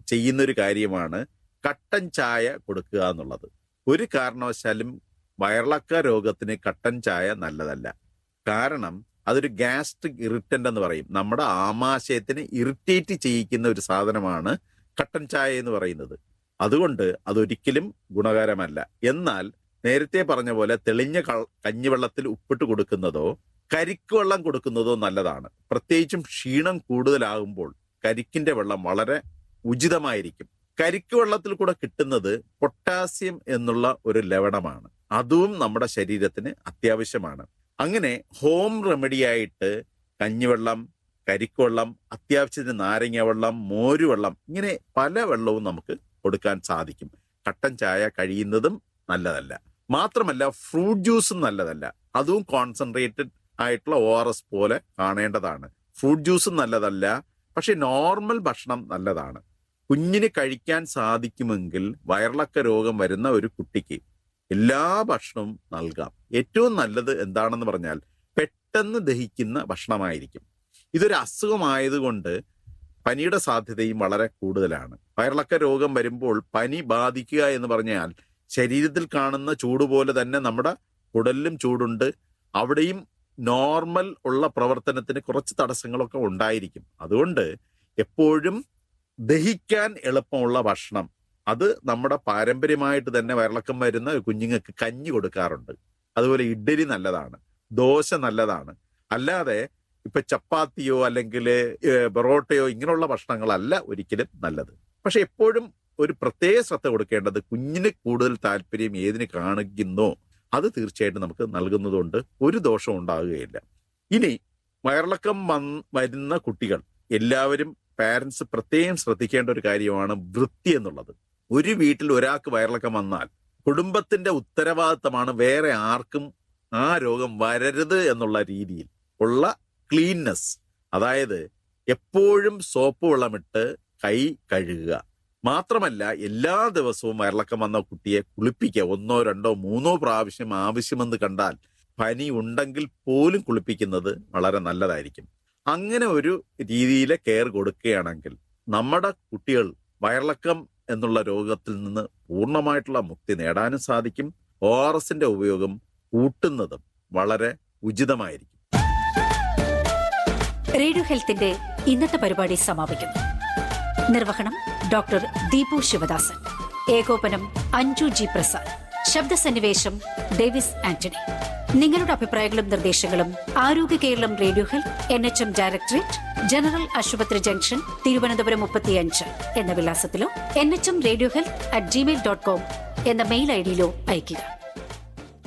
ചെയ്യുന്ന ഒരു കാര്യമാണ് കട്ടൻ ചായ കൊടുക്കുക എന്നുള്ളത് ഒരു കാരണവശാലും വയറിളക്ക രോഗത്തിന് കട്ടൻ ചായ നല്ലതല്ല കാരണം അതൊരു ഗ്യാസ്ട്രിക് ഇറിറ്റന്റ് എന്ന് പറയും നമ്മുടെ ആമാശയത്തിനെ ഇറിറ്റേറ്റ് ചെയ്യിക്കുന്ന ഒരു സാധനമാണ് കട്ടൻ ചായ എന്ന് പറയുന്നത് അതുകൊണ്ട് അതൊരിക്കലും ഗുണകരമല്ല എന്നാൽ നേരത്തെ പറഞ്ഞ പോലെ തെളിഞ്ഞ കൾ- കഞ്ഞിവെള്ളത്തിൽ ഉപ്പിട്ട് കൊടുക്കുന്നതോ കരിക്ക് വെള്ളം കൊടുക്കുന്നതോ നല്ലതാണ് പ്രത്യേകിച്ചും ക്ഷീണം കൂടുതലാകുമ്പോൾ കരിക്കിന്റെ വെള്ളം വളരെ ഉചിതമായിരിക്കും കരിക്ക് വെള്ളത്തിൽ കൂടെ കിട്ടുന്നത് പൊട്ടാസ്യം എന്നുള്ള ഒരു ലവണമാണ് അതും നമ്മുടെ ശരീരത്തിന് അത്യാവശ്യമാണ് അങ്ങനെ ഹോം റെമഡി ആയിട്ട് കഞ്ഞിവെള്ളം കരിക്കുവെള്ളം അത്യാവശ്യത്തിന് നാരങ്ങ വെള്ളം മോരുവെള്ളം ഇങ്ങനെ പല വെള്ളവും നമുക്ക് കൊടുക്കാൻ സാധിക്കും കട്ടൻ ചായ കഴിയുന്നതും നല്ലതല്ല മാത്രമല്ല ഫ്രൂട്ട് ജ്യൂസും നല്ലതല്ല അതും കോൺസെൻട്രേറ്റഡ് ആയിട്ടുള്ള ഒ ആർ എസ് പോലെ കാണേണ്ടതാണ് ഫ്രൂട്ട് ജ്യൂസും നല്ലതല്ല പക്ഷെ നോർമൽ ഭക്ഷണം നല്ലതാണ് കുഞ്ഞിന് കഴിക്കാൻ സാധിക്കുമെങ്കിൽ വയറിളക്ക രോഗം വരുന്ന ഒരു കുട്ടിക്ക് എല്ലാ ഭക്ഷണവും നൽകാം ഏറ്റവും നല്ലത് എന്താണെന്ന് പറഞ്ഞാൽ പെട്ടെന്ന് ദഹിക്കുന്ന ഭക്ഷണമായിരിക്കും ഇതൊരു അസുഖമായതുകൊണ്ട് പനിയുടെ സാധ്യതയും വളരെ കൂടുതലാണ് വയറിളക്ക രോഗം വരുമ്പോൾ പനി ബാധിക്കുക എന്ന് പറഞ്ഞാൽ ശരീരത്തിൽ കാണുന്ന ചൂട് പോലെ തന്നെ നമ്മുടെ കുടലിലും ചൂടുണ്ട് അവിടെയും നോർമൽ ഉള്ള പ്രവർത്തനത്തിന് കുറച്ച് തടസ്സങ്ങളൊക്കെ ഉണ്ടായിരിക്കും അതുകൊണ്ട് എപ്പോഴും ദഹിക്കാൻ എളുപ്പമുള്ള ഭക്ഷണം അത് നമ്മുടെ പാരമ്പര്യമായിട്ട് തന്നെ വയറിളക്കം വരുന്ന കുഞ്ഞുങ്ങൾക്ക് കഞ്ഞി കൊടുക്കാറുണ്ട് അതുപോലെ ഇഡ്ഡലി നല്ലതാണ് ദോശ നല്ലതാണ് അല്ലാതെ ഇപ്പൊ ചപ്പാത്തിയോ അല്ലെങ്കിൽ പൊറോട്ടയോ ഇങ്ങനെയുള്ള ഭക്ഷണങ്ങളല്ല ഒരിക്കലും നല്ലത് പക്ഷെ എപ്പോഴും ഒരു പ്രത്യേക ശ്രദ്ധ കൊടുക്കേണ്ടത് കുഞ്ഞിന് കൂടുതൽ താല്പര്യം ഏതിന് കാണിക്കുന്നോ അത് തീർച്ചയായിട്ടും നമുക്ക് നൽകുന്നതുകൊണ്ട് ഒരു ദോഷവും ഉണ്ടാകുകയില്ല ഇനി വയറിളക്കം വന്ന് വരുന്ന കുട്ടികൾ എല്ലാവരും പാരൻസ് പ്രത്യേകം ശ്രദ്ധിക്കേണ്ട ഒരു കാര്യമാണ് വൃത്തി എന്നുള്ളത് ഒരു വീട്ടിൽ ഒരാൾക്ക് വയറിളക്കം വന്നാൽ കുടുംബത്തിന്റെ ഉത്തരവാദിത്തമാണ് വേറെ ആർക്കും ആ രോഗം വരരുത് എന്നുള്ള രീതിയിൽ ഉള്ള ക്ലീൻനെസ് അതായത് എപ്പോഴും സോപ്പ് വെള്ളമിട്ട് കൈ കഴുകുക മാത്രമല്ല എല്ലാ ദിവസവും വയറിളക്കം വന്ന കുട്ടിയെ കുളിപ്പിക്കുക ഒന്നോ രണ്ടോ മൂന്നോ പ്രാവശ്യം ആവശ്യമെന്ന് കണ്ടാൽ പനി ഉണ്ടെങ്കിൽ പോലും കുളിപ്പിക്കുന്നത് വളരെ നല്ലതായിരിക്കും അങ്ങനെ ഒരു രീതിയിലെ കെയർ കൊടുക്കുകയാണെങ്കിൽ നമ്മുടെ കുട്ടികൾ വയറിളക്കം എന്നുള്ള രോഗത്തിൽ നിന്ന് പൂർണ്ണമായിട്ടുള്ള മുക്തി നേടാനും സാധിക്കും ഒ ആർ എസിന്റെ ഉപയോഗം കൂട്ടുന്നതും വളരെ ഉചിതമായിരിക്കും റേഡിയോ ഹെൽത്തിന്റെ ഇന്നത്തെ പരിപാടി സമാപിക്കുന്നു നിർവഹണം ഡോക്ടർ ദീപു ശിവദാസൻ ഏകോപനം അഞ്ജു ജി പ്രസാദ് ശബ്ദസന്നിവേശം ഡേവിസ് ആന്റണി നിങ്ങളുടെ അഭിപ്രായങ്ങളും നിർദ്ദേശങ്ങളും ആരോഗ്യ Keralam radio health N H M directorate general ആശുപത്രി ജംഗ്ഷൻ തിരുവനന്തപുരം മുപ്പത്തിയഞ്ച് എന്ന വിലാസത്തിലോ N H M radio health at Gmail dot com എന്ന മെയിൽ ഐഡിയിലോ അയയ്ക്കുക